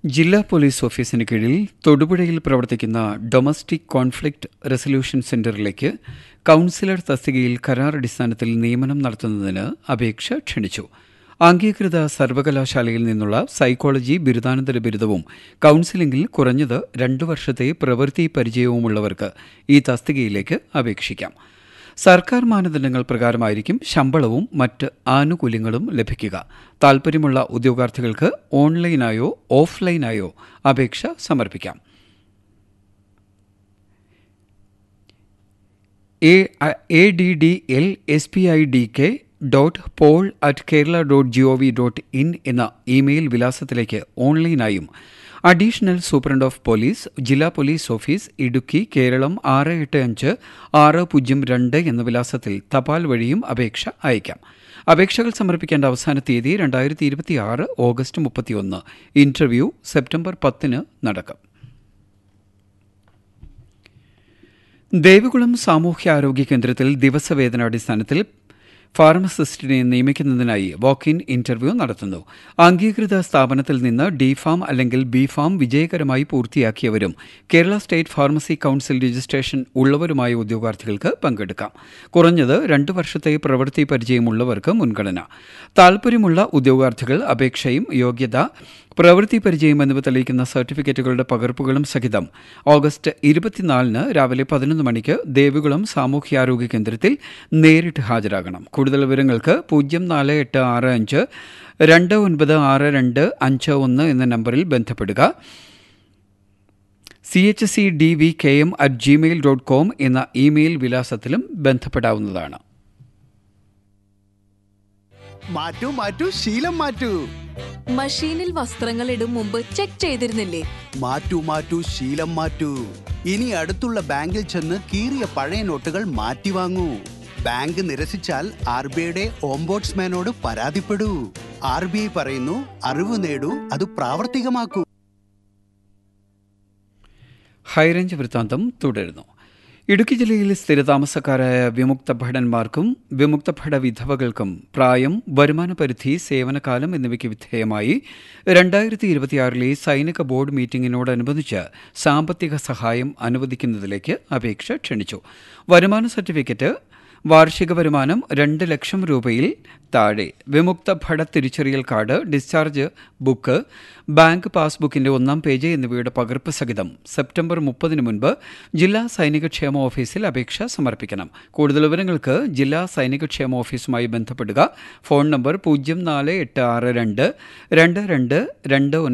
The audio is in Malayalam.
ജില്ലാ പോലീസ് ഓഫീസിന് കീഴിൽ തൊടുപുഴയിൽ പ്രവർത്തിക്കുന്ന ഡൊമസ്റ്റിക് കോൺഫ്ലിക്റ്റ് റെസൊല്യൂഷൻ സെന്ററിലേക്ക് കൌൺസിലർ തസ്തികയിൽ കരാർ അടിസ്ഥാനത്തിൽ നിയമനം നടത്തുന്നതിന് അപേക്ഷ ക്ഷണിച്ചു അംഗീകൃത സർവകലാശാലയിൽ നിന്നുള്ള സൈക്കോളജി ബിരുദാനന്തര ബിരുദവും കൌൺസിലിംഗിൽ കുറഞ്ഞത് രണ്ടു വർഷത്തെ പ്രവൃത്തി പരിചയവുമുള്ളവർക്ക് ഈ തസ്തികയിലേക്ക് അപേക്ഷിക്കാം സർക്കാർ മാനദണ്ഡങ്ങൾ പ്രകാരമായിരിക്കും ശമ്പളവും മറ്റ് ആനുകൂല്യങ്ങളും ലഭിക്കുക താൽപ്പര്യമുള്ള ഉദ്യോഗാർത്ഥികൾക്ക് ഓൺലൈനായോ ഓഫ്ലൈനായോ അപേക്ഷ സമർപ്പിക്കാം A D D L S P I D K dot pol at Kerala dot G O V dot in എന്ന ഇമെയിൽ വിലാസത്തിലേക്ക് ഓൺലൈനായും അഡീഷണൽ സൂപ്രണ്ട് ഓഫ് പോലീസ് ജില്ലാ പോലീസ് ഓഫീസ് ഇടുക്കി കേരളം ആറ് എട്ട് അഞ്ച് ആറ് പൂജ്യം രണ്ട് എന്ന വിലാസത്തിൽ തപാൽ വഴിയും അപേക്ഷ അയക്കാം അപേക്ഷകൾ സമർപ്പിക്കേണ്ട അവസാന തീയതി രണ്ടായിരത്തി ഇരുപത്തിയാറ് ഓഗസ്റ്റ് മുപ്പത്തിയൊന്ന് ഇന്റർവ്യൂ സെപ്റ്റംബർ പത്തിന് നടക്കും ദേവികുളം സാമൂഹ്യാരോഗ്യ കേന്ദ്രത്തിൽ ദിവസവേതനാടിസ്ഥാനത്തിൽ ഫാർമസിസ്റ്റിനെ നിയമിക്കുന്നതിനായി വാക്ക് ഇൻ ഇന്റർവ്യൂ നടത്തുന്നു അംഗീകൃത സ്ഥാപനത്തിൽ നിന്ന് ഡി ഫാം അല്ലെങ്കിൽ ബി ഫാം വിജയകരമായി പൂർത്തിയാക്കിയവരും Kerala state pharmacy council registration ഉള്ളവരുമായ ഉദ്യോഗാർത്ഥികൾക്ക് പങ്കെടുക്കാം കുറഞ്ഞത് രണ്ട് വർഷത്തെ പ്രവൃത്തി പരിചയമുള്ളവർക്ക് മുൻഗണന താൽപ്പര്യമുള്ള ഉദ്യോഗാർത്ഥികൾ അപേക്ഷയും യോഗ്യത പ്രവൃത്തി പരിചയം എന്നിവ തെളിയിക്കുന്ന സർട്ടിഫിക്കറ്റുകളുടെ പകർപ്പുകളും സഹിതം ഓഗസ്റ്റ് ഇരുപത്തിനാലിന് രാവിലെ പതിനൊന്ന് മണിക്ക് ദേവികുളം സാമൂഹ്യാരോഗ്യ കേന്ദ്രത്തിൽ നേരിട്ട് ഹാജരാകണം കൂടുതൽ വിവരങ്ങൾക്ക് പൂജ്യം നാല് എട്ട് ആറ് അഞ്ച് രണ്ട് ഒൻപത് ആറ് രണ്ട് അഞ്ച് ഒന്ന് എന്ന നമ്പറിൽ ബന്ധപ്പെടുക C H C D V K M at gmail dot com എന്ന ഇമെയിൽ വിലാസത്തിലും ബന്ധപ്പെടാവുന്നതാണ് മാറ്റൂ മാറ്റൂ ശീലം മാറ്റൂ മഷീനിൽ വസ്ത്രങ്ങൾ ഇടും മുമ്പ് ചെക്ക് ചെയ്തിരുന്നില്ലേ മാറ്റൂ മാറ്റൂ ശീലം മാറ്റൂ ഇനി അടുത്തുള്ള ബാങ്കിൽ ചെന്ന് കീറിയ പഴയ നോട്ടുകൾ മാറ്റി വാങ്ങൂ ബാങ്ക് നിരസിച്ചാൽ ആർ ബി ഐയുടെ ഓംബോട്സ്മാനോട് പരാതിപ്പെടൂ ആർ ബി ഐ പറയുന്നു അറിവ് നേടൂ അത് പ്രാവർത്തികമാക്കൂ ഹൈറേഞ്ച് വൃത്താന്തം തുടരുന്നു ഇടുക്കി ജില്ലയിൽ സ്ഥിരതാമസക്കാരായ വിമുക്ത ഭടന്മാർക്കും വിമുക്ത ഭട വിധവകൾക്കും പ്രായം വരുമാന പരിധി സേവനകാലം എന്നിവയ്ക്ക് വിധേയമായി രണ്ടായിരത്തി ഇരുപത്തിയാറിലെ സൈനിക ബോർഡ് മീറ്റിംഗിനോടനുബന്ധിച്ച് സാമ്പത്തിക സഹായം അനുവദിക്കുന്നതിലേക്ക് അപേക്ഷ ക്ഷണിച്ചു വരുമാന സർട്ടിഫിക്കറ്റ് വാർഷിക വരുമാനം രണ്ട് ലക്ഷം രൂപയിൽ താഴെ വിമുക്ത ഭട തിരിച്ചറിയൽ കാർഡ് ഡിസ്ചാർജ് ബുക്ക് ബാങ്ക് പാസ്ബുക്കിന്റെ ഒന്നാം പേജ് എന്നിവയുടെ പകർപ്പ് സഹിതം സെപ്റ്റംബർ മുപ്പതിന് മുൻപ് ജില്ലാ സൈനിക ക്ഷേമ ഓഫീസിൽ അപേക്ഷ സമർപ്പിക്കണം കൂടുതൽ വിവരങ്ങൾക്ക് ജില്ലാ സൈനിക ക്ഷേമ ഓഫീസുമായി ബന്ധപ്പെടുക ഫോൺ നമ്പർ പൂജ്യം നാല് എട്ട് ആറ് രണ്ട് രണ്ട് രണ്ട് രണ്ട്